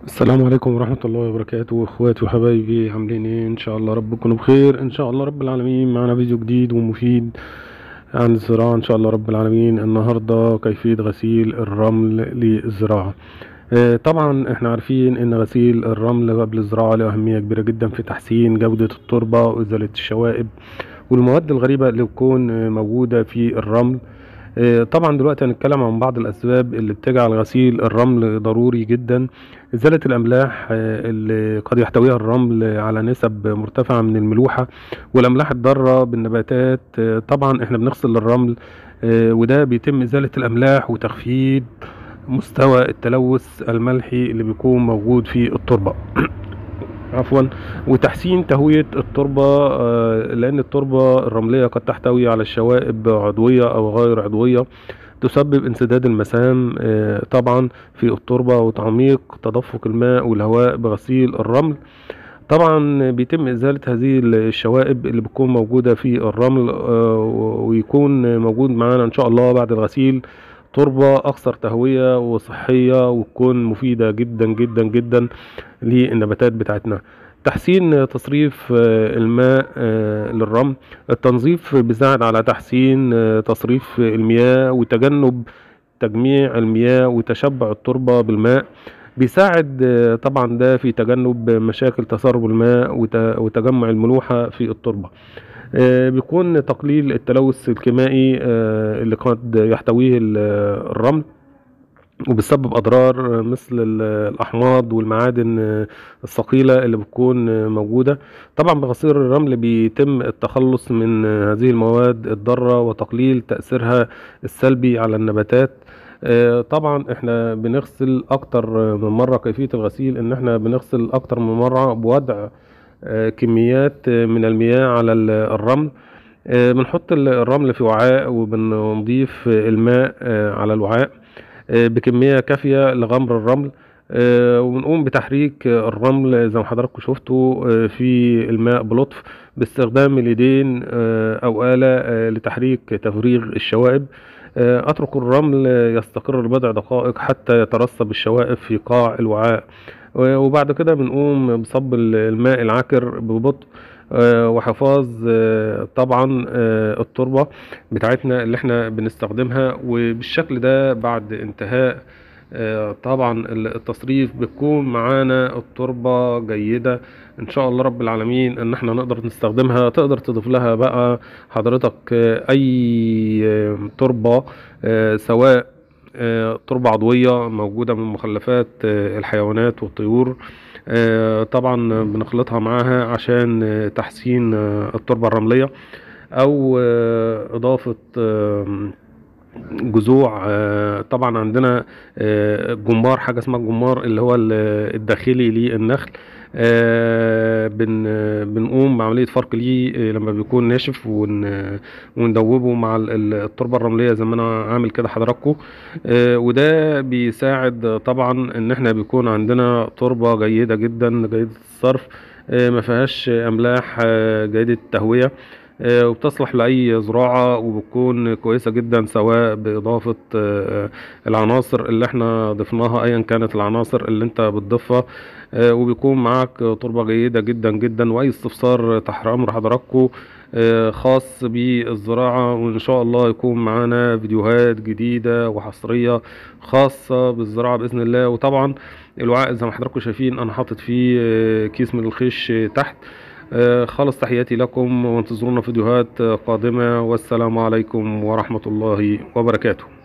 السلام عليكم ورحمة الله وبركاته اخواتي وحبايبي عاملين ايه ان شاء الله رب تكونوا بخير ان شاء الله رب العالمين معنا فيديو جديد ومفيد عن الزراعة ان شاء الله رب العالمين النهاردة كيفية غسيل الرمل للزراعة آه، طبعا احنا عارفين ان غسيل الرمل قبل الزراعة له اهمية كبيرة جدا في تحسين جودة التربة وازالة الشوائب والمواد الغريبة اللي بتكون آه، موجودة في الرمل آه، طبعا دلوقتي هنتكلم عن بعض الاسباب اللي بتجعل غسيل الرمل ضروري جدا ازاله الاملاح آه، اللي قد يحتويها الرمل على نسب مرتفعه من الملوحه والاملاح الضاره بالنباتات آه، طبعا احنا بنغسل الرمل آه، وده بيتم ازاله الاملاح وتخفيض مستوى التلوث الملحي اللي بيكون موجود في التربه عفوا وتحسين تهوية التربة آه، لأن التربة الرملية قد تحتوي على الشوائب عضوية أو غير عضوية تسبب انسداد المسام آه، طبعا في التربة وتعميق تدفق الماء والهواء بغسيل الرمل طبعا بيتم إزالة هذه الشوائب اللي بتكون موجودة في الرمل آه، ويكون موجود معانا إن شاء الله بعد الغسيل تربة أكثر تهوية وصحية وتكون مفيدة جدا جدا جدا للنباتات بتاعتنا تحسين تصريف آه، الماء آه، للرمل التنظيف بيساعد على تحسين آه، تصريف المياه وتجنب تجميع المياه وتشبع التربة بالماء بيساعد آه، طبعا ده في تجنب مشاكل تسرب الماء وت- وتجمع الملوحة في التربة آه، بيكون تقليل التلوث الكيميائي آه، اللي قد يحتويه ال- الرمل وبيسبب اضرار مثل ال- الاحماض والمعادن آه، الثقيله اللي بتكون آه، موجوده طبعا بغسيل الرمل بيتم التخلص من آه، هذه المواد الضاره وتقليل تاثيرها السلبي على النباتات آه، طبعا احنا بنغسل اكتر من مره كيفيه الغسيل ان احنا بنغسل اكتر من مره بوضع آه، كميات آه، من المياه على ال- الرمل آه، بنحط ال- الرمل في وعاء وبنضيف آه، الماء آه، على الوعاء آه، بكمية كافية لغمر الرمل آه، وبنقوم بتحريك آه، الرمل زي ما حضراتكم شفتوا آه، في الماء بلطف باستخدام اليدين آه، أو آلة آه، لتحريك تفريغ الشوائب آه، أترك الرمل يستقر لبضع دقائق حتى يترسب الشوائب في قاع الوعاء و- وبعد كده بنقوم بصب ال- الماء العاكر ببطء آه، وحفاظ آه، طبعا آه، التربة بتاعتنا اللي احنا بنستخدمها وبالشكل ده بعد انتهاء آه، طبعا التصريف بتكون معانا التربة جيدة ان شاء الله رب العالمين ان احنا نقدر نستخدمها تقدر تضيف لها بقى حضرتك آه، اي آه، تربة آه، سواء آه، تربة عضوية موجودة من مخلفات آه، الحيوانات والطيور آه، طبعا بنخلطها معاها عشان آه، تحسين آه، التربة الرملية او آه، اضافة آم، جذوع آه، طبعا عندنا آه، جمار حاجة اسمها الجمار اللي هو ال- الداخلي للنخل آه، بن بنقوم بعملية فرق ليه آه، لما بيكون ناشف ون- وندوبه مع ال- ال- التربة الرملية زي ما انا عامل كده حضراتكم آه، وده بيساعد طبعا ان احنا بيكون عندنا تربة جيدة جدا جيدة الصرف آه، ما فيهاش املاح آه، جيدة التهوية آه، وبتصلح لأي زراعة وبتكون كويسة جدا سواء بإضافة آه، العناصر اللي احنا ضفناها أيا كانت العناصر اللي انت بتضيفها آه، وبيكون معاك تربة جيدة جدا جدا وأي استفسار تحت أمر حضراتكم آه، خاص بالزراعة وإن شاء الله يكون معانا فيديوهات جديدة وحصرية خاصة بالزراعة بإذن الله وطبعا الوعاء زي ما حضراتكم شايفين أنا حاطط فيه آه، كيس من الخيش آه، تحت آه، خالص تحياتي لكم وانتظرونا فيديوهات آه، قادمة والسلام عليكم ورحمة الله وبركاته